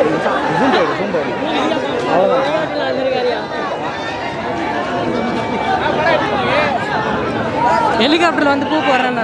ஹெலிகாப்டர்ல வந்து பூ போடுறேன்னு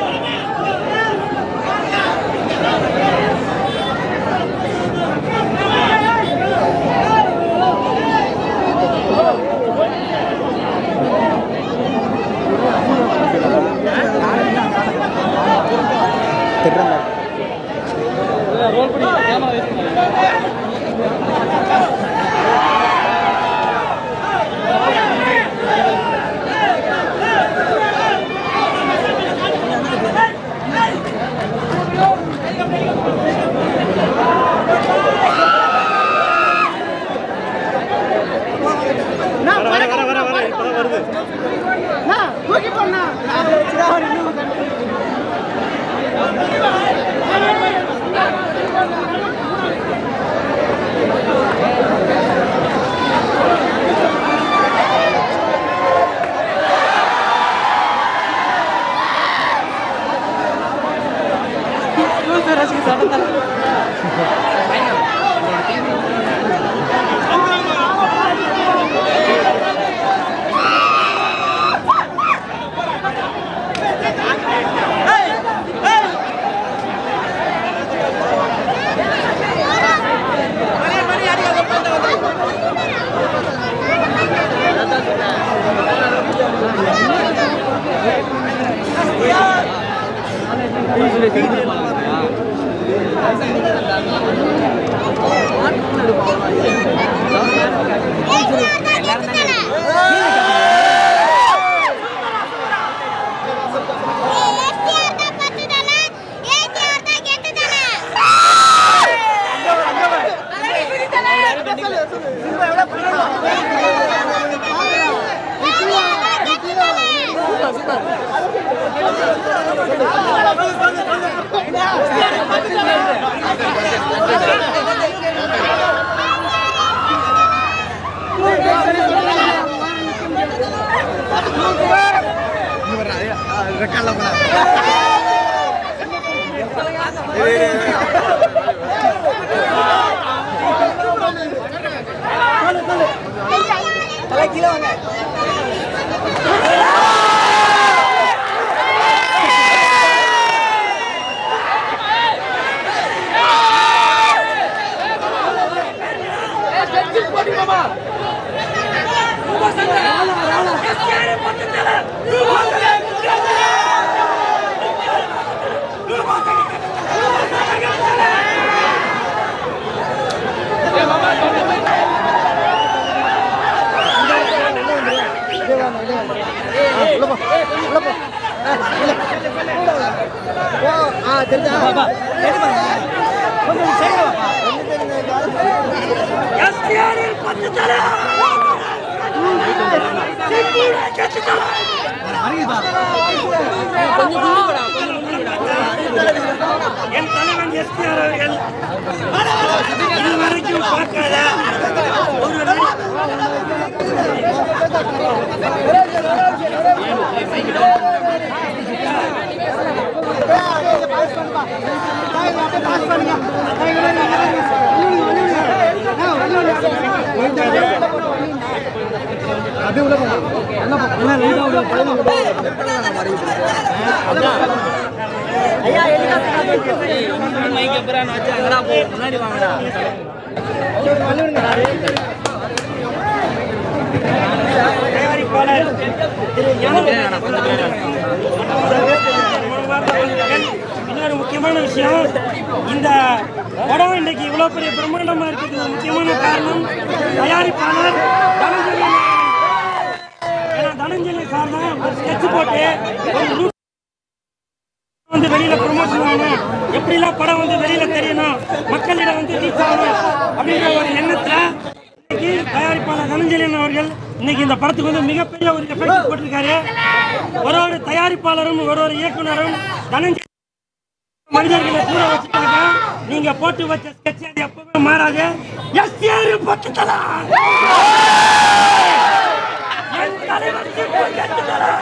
என் தலைவன் எஸ்பிஆர் அவர்கள் இதுவரைக்கும் பார்க்காத ஒரு தயாரிப்பாளர் திரு இன்னொரு முக்கியமான விஷயம் இந்த படம் இன்னைக்கு இவ்வளவு பெரிய பிரம்மாண்டமா இருக்கிறது ஒரு முக்கியமான காரணம் தயாரிப்பாளர் தனஞ்சலி ஏன்னா தனஞ்சலி சார் தான் ஒரு ஸ்கெட்ச் போட்டு ஒரு நூ- வந்து வெளியில ப்ரொமோஷன் ஆகணும் எப்படிலாம் படம் வந்து வெளியில தெரியணும் மக்களிடம் வந்து ரீச் ஆகணும் அப்படின்ற ஒரு எண்ணத்துல இன்னைக்கு தயாரிப்பாளர் தனஞ்சலியன் அவர்கள் இன்னைக்கு இந்த படத்துக்கு வந்து மிகப்பெரிய ஒரு எஃபெக்ட் போட்டிருக்காரு ஒரு ஒரு தயாரிப்பாளரும் ஒரு ஒரு இயக்குனரும் தனஞ்சலி மனிதர்களை கூட வச்சுட்டாங்க நீங்க போட்டு வச்ச ஸ்கெட்ச் அது எப்பவுமே மாறாது எஸ்ஆர் பட்டுத்தலா என் தலைவர் சிம்பு கட்டுத்தலா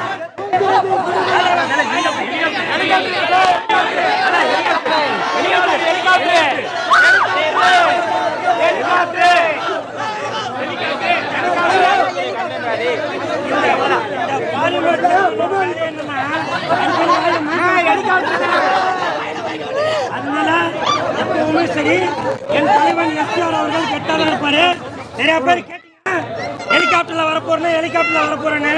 இந்த பார்லிமெண்ட் என்னன்னா, அதனால எப்பவுமே சரி என் தலைவன் எஸ்ஆர் அவர்கள் கெட்டாதான் இருப்பாரு நிறைய பேர் கேட்டீங்க ஹெலிகாப்டர்ல வரப்போறேன்னு ஹெலிகாப்டர்ல வரப்போறேன்னு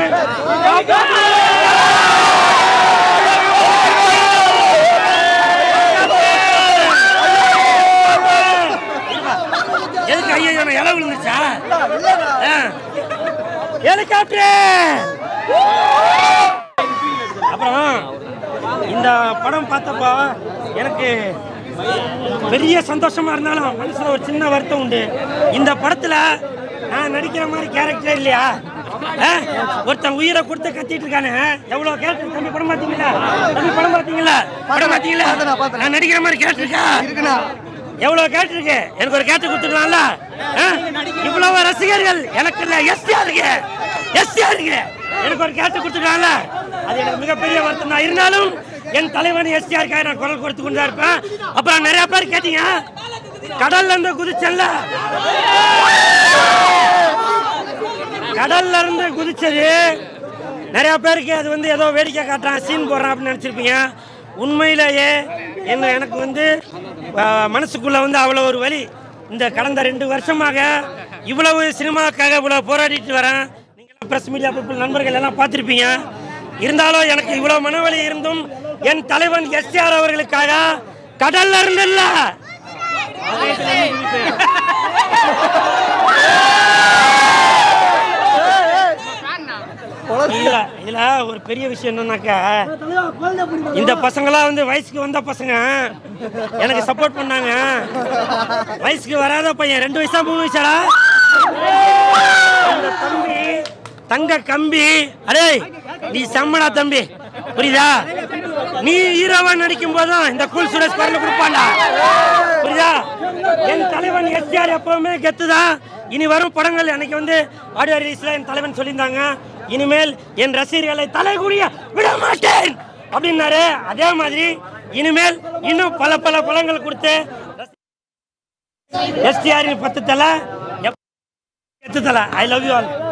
எதுக்கு ஐயோ நான் இலை விழுந்துச்சா ஆ. ஹெலிகாப்டர் அப்புறம் இந்த படம் பார்த்தப்போ எனக்கு பெரிய சந்தோஷமா இருந்தாலும் மனசுல ஒரு சின்ன வருத்தம் உண்டு இந்த படத்துல நான் நடிக்கிற மாதிரி கேரக்டர் இல்லையா ஆ? ஒருத்தன் உயிரை கொடுத்து கத்திட்டு இருக்கானே எவ்வளவு கேரக்டர் தம்பி படம் பார்த்தீங்களா தம்பி படம் பார்த்தீங்களா படம் பார்த்தீங்களா நான் நடிக்கிற மாதிரி கேரக்டர் இருக்கா எவ்வளவு கேட்டிருக்கு எனக்கு ஒரு கேட்டு கொடுத்துக்கலாம்ல ஆ? இவ்வளவு ரசிகர்கள் எனக்கு இல்ல எஸ்டியா இருக்கு எஸ்டியா இருக்கு எனக்கு ஒரு கேட்டு கொடுத்துக்கலாம்ல அது எனக்கு மிகப்பெரிய வருத்தம் தான் இருந்தாலும் என் தலைவன் எஸ்டிஆருக்காக நான் குரல் கொடுத்து கொண்டு தான் இருப்பேன் அப்புறம் நிறைய பேர் கேட்டீங்க கடல்ல இருந்து குதிச்சல்ல கடல்ல இருந்து குதிச்சது நிறைய பேருக்கு அது வந்து ஏதோ வேடிக்கை காட்டுறான் சீன் போடுறான் அப்படின்னு நினச்சிருப்பீங்க உண்மையிலேயே என்ன எனக்கு வந்து ஆஹ், மனசுக்குள்ள வந்து அவ்வளோ ஒரு வலி இந்த கடந்த ரெண்டு வருஷமாக இவ்வளவு சினிமாக்காக இவ்வளோ போராடிட்டு வரேன் நீங்களாம் ப்ரெஸ் மீடியா பீப்புள் நண்பர்கள் எல்லாம் பார்த்துருப்பீங்க இருந்தாலும் எனக்கு இவ்வளோ மனவலி இருந்தும் என் தலைவன் எஸ்ஆர் அவர்களுக்காக கடல்ல இருந்து இல்ல இல்ல இதுல ஒரு பெரிய விஷயம் என்னன்னாக்கா இந்த பசங்களாம் வந்து வயசுக்கு வந்த பசங்க எனக்கு சப்போர்ட் பண்ணாங்க வயசுக்கு வராத பையன் ரெண்டு வயசா மூணு வயசாடா இந்த தம்பி தங்க கம்பி அடே நீ செம்மடா தம்பி புரியுதா நீ ஹீரோவா நடிக்கும் போதும் இந்த கூல் சுரேஷ் குரல் கொடுப்பான்டா புரியுதா என் தலைவன் எஸ்டிஆர் எப்பவுமே கெத்துதான் இனி வரும் படங்கள் அன்னைக்கு வந்து ஆடியோ ரிலீஸ்ல என் தலைவன் சொல்லியிருந்தாங்க இனிமேல் என் ரசிகர்களை தலைகுடிய விட மாட்டேன் அப்படின்னாரு அதே மாதிரி இனிமேல் இன்னும் பல பல படங்கள் கொடுத்து எஸ்டிஆர் பத்து தலை எப்- எத்து தலை ஐ லவ் யூ ஆல்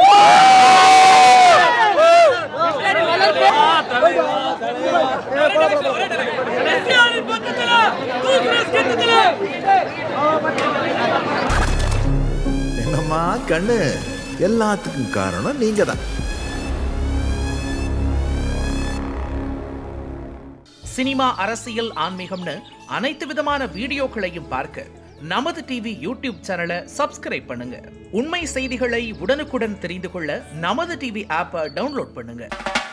என்னம்மா கண்ணு எல்லாத்துக்கும் காரணம் நீங்க தான் சினிமா அரசியல் ஆன்மீகம்னு அனைத்து விதமான வீடியோக்களையும் பார்க்க நமது டிவி யூடியூப் சேனலை சப்ஸ்கிரைப் பண்ணுங்க உண்மை செய்திகளை உடனுக்குடன் தெரிந்து கொள்ள நமது டிவி ஆப்பை டவுன்லோட் பண்ணுங்க